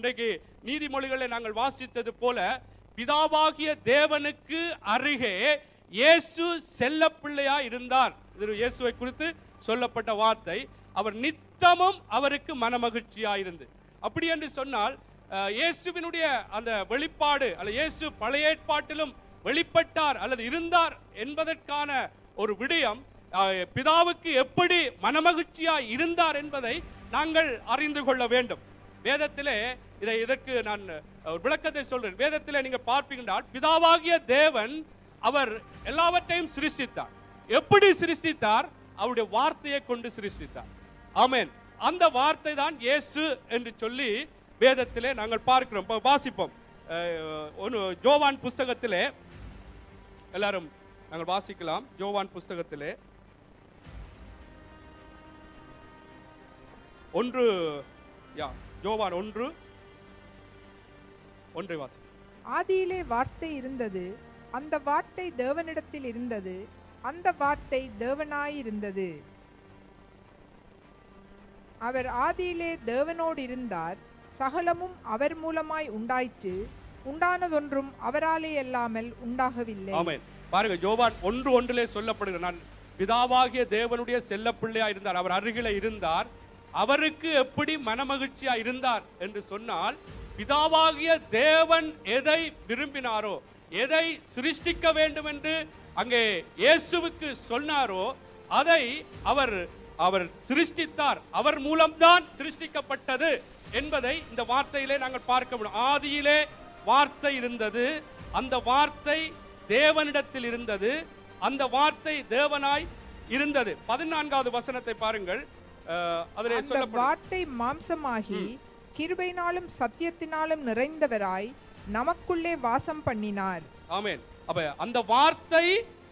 இன்றைக்கு நீதிமொழிகளை நாங்கள் வாசித்தது போல பிதாவாகிய தேவனுக்கு அருகே இயேசு செல்ல பிள்ளையா இருந்தார் இது இயேசுவை குறித்து சொல்லப்பட்ட வார்த்தை அவர் நித்தமும் அவருக்கு மனமகிழ்ச்சியா இருந்து அப்படி என்று சொன்னால் அஹ், இயேசுவினுடைய அந்த வெளிப்பாடு அல்ல இயேசு பழைய ஏற்பாட்டிலும் வெளிப்பட்டார் அல்லது இருந்தார் என்பதற்கான ஒரு விடயம் அஹ், பிதாவுக்கு எப்படி மனமகிழ்ச்சியா இருந்தார் என்பதை நாங்கள் அறிந்து கொள்ள வேண்டும் வேதத்திலே இதை இதற்கு நான் ஒரு விளக்கத்தை சொல்றேன் வேதத்திலே நீங்க பார்ப்பீங்கன்றால் பிதாவாகிய தேவன் அவர் எல்லாவற்றையும் சிருஷ்டித்தார் எப்படி சிருஷ்டித்தார் அவருடைய வார்த்தையை கொண்டு சிருஷ்டித்தார் ஆமென் அந்த வார்த்தை தான் இயேசு என்று சொல்லி வேதத்திலே நாங்கள் பார்க்கிறோம் இப்ப வாசிப்போம் அஹ், ஒன்னு ஜோவான் புஸ்தகத்திலே எல்லாரும் நாங்கள் வாசிக்கலாம் ஜோவான் புஸ்தகத்திலே ஒன்று யா ஜோவான் ஒன்று ஒன்றை வாசி ஆதியிலே வார்த்தை இருந்தது அந்த வார்த்தை தேவனிடத்தில் இருந்தது அந்த வார்த்தை தேவனாயிருந்தது அவர் ஆதியிலே தேவனோடு இருந்தார் சகலமும் அவர் மூலமாய் உண்டாயிற்று உண்டானதொன்றும் அவராலே அல்லாமல் உண்டாகவில்லை ஆமென் பாருங்க ஜோவான் ஒன்று ஒன்றிலே சொல்லப்படுகிற நான் பிதாவாகிய தேவனுடைய செல்ல பிள்ளையா இருந்தார் அவர் அருகில இருந்தார் அவருக்கு எப்படி மனமகிழ்ச்சியா இருந்தார் என்று சொன்னால் பிதாவாகிய தேவன் எதை விரும்பினாரோ எதை சிருஷ்டிக்க வேண்டும் என்று அங்கே இயேசுவுக்கு சொன்னாரோ அதை அவர் அவர் சிருஷ்டித்தார் அவர் மூலம்தான் சிருஷ்டிக்கப்பட்டது என்பதை இந்த வார்த்தையிலே நாங்கள் பார்க்க முடியும் ஆதியிலே வார்த்தை இருந்தது அந்த வார்த்தை தேவனிடத்தில் இருந்தது அந்த வார்த்தை தேவனாய் இருந்தது பதினான்காவது வசனத்தை பாருங்கள் அஹ், அதிலே அந்த சொல்லப்படும் வார்த்தை மாம்சமாகி கிருபையினாலும் சத்தியத்தினாலும் நிறைந்தவராய் நமக்குள்ளே வாசம் பண்ணினார் ஆமென் அப்ப அந்த வார்த்தை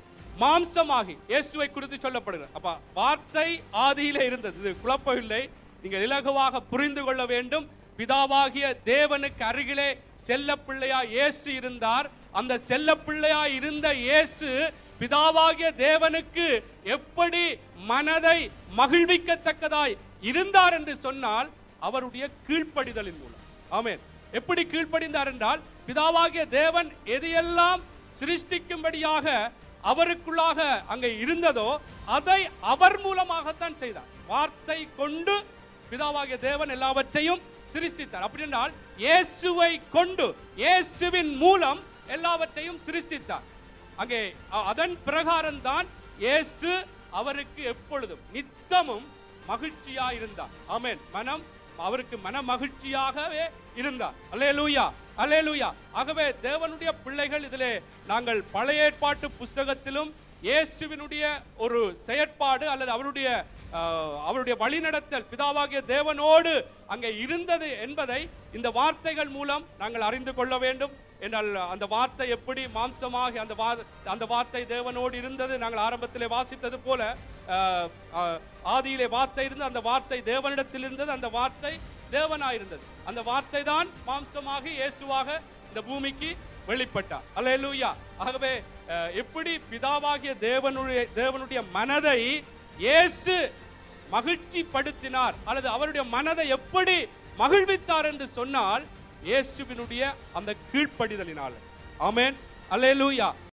மாம்சமாகி இயேசுவை குறித்து சொல்லப்படுகிறது அப்ப வார்த்தை ஆதியிலே இருந்தது இது குழப்பம் இல்லை நீங்கள் இலகுவாக புரிந்து கொள்ள வேண்டும் பிதாவாகிய தேவனுக்கு அருகிலே செல்ல பிள்ளையா இயேசு இருந்தார் அந்த செல்ல பிள்ளையா இருந்த இயேசு பிதாவாகிய தேவனுக்கு எப்படி மனதை மகிழ்விக்கத்தக்கதாய் இருந்தார் என்று சொன்னால் அவருடைய கீழ்ப்படிதலின் மூலம் ஆமென் எப்படி கீழ்ப்படிந்தார் என்றால் பிதாவாகிய தேவன் எதையெல்லாம் சிருஷ்டிக்கும்படியாக அவருக்குள்ளாக அங்கே இருந்ததோ அதை அவர் மூலமாகத்தான் செய்தார் வார்த்தை கொண்டு பிதாவாகிய தேவன் எல்லாவற்றையும் சிருஷ்டித்தார் அப்படி என்றால் இயேசுவை கொண்டு இயேசுவின் மூலம் எல்லாவற்றையும் சிருஷ்டித்தார் அங்கே அ- அதன் பிரகாரம் தான் இயேசு அவருக்கு எப்பொழுதும் நித்தமும் மகிழ்ச்சியா இருந்தார் ஆமென் மனம் அவருக்கு மன மகிழ்ச்சியாகவே இருந்தார் அல்லேலூயா அல்லேலூயா ஆகவே தேவனுடைய பிள்ளைகள் இதிலே நாங்கள் பழைய ஏற்பாட்டு புஸ்தகத்திலும் இயேசுவினுடைய ஒரு செயற்பாடு அல்லது அவருடைய அஹ், அவருடைய வழிநடத்தல் பிதாவாகிய தேவனோடு அங்கே இருந்தது என்பதை இந்த வார்த்தைகள் மூலம் நாங்கள் அறிந்து கொள்ள வேண்டும் என்றால் அந்த வார்த்தை எப்படி மாம்சமாகி அந்த வா அந்த வார்த்தை தேவனோடு இருந்தது நாங்கள் ஆரம்பத்திலே வாசித்தது போல அஹ், அஹ், ஆதியிலே வார்த்தை இருந்தது அந்த வார்த்தை தேவனிடத்தில் இருந்தது அந்த வார்த்தை தேவனாய் இருந்தது அந்த வார்த்தை தான் மாம்சமாகி இயேசுவாக இந்த பூமிக்கு வெளிப்பட்டார் அல்லேலூயா ஆகவே அஹ், எப்படி பிதாவாகிய தேவனுடைய தேவனுடைய மனதை இயேசு மகிழ்ச்சி படுத்தினார் அல்லது அவருடைய மனதை எப்படி மகிழ்வித்தார் என்று சொன்னால் இயேசுவினுடைய அந்த கீழ்ப்படிதலினால் ஆமென் அல்லேலூயா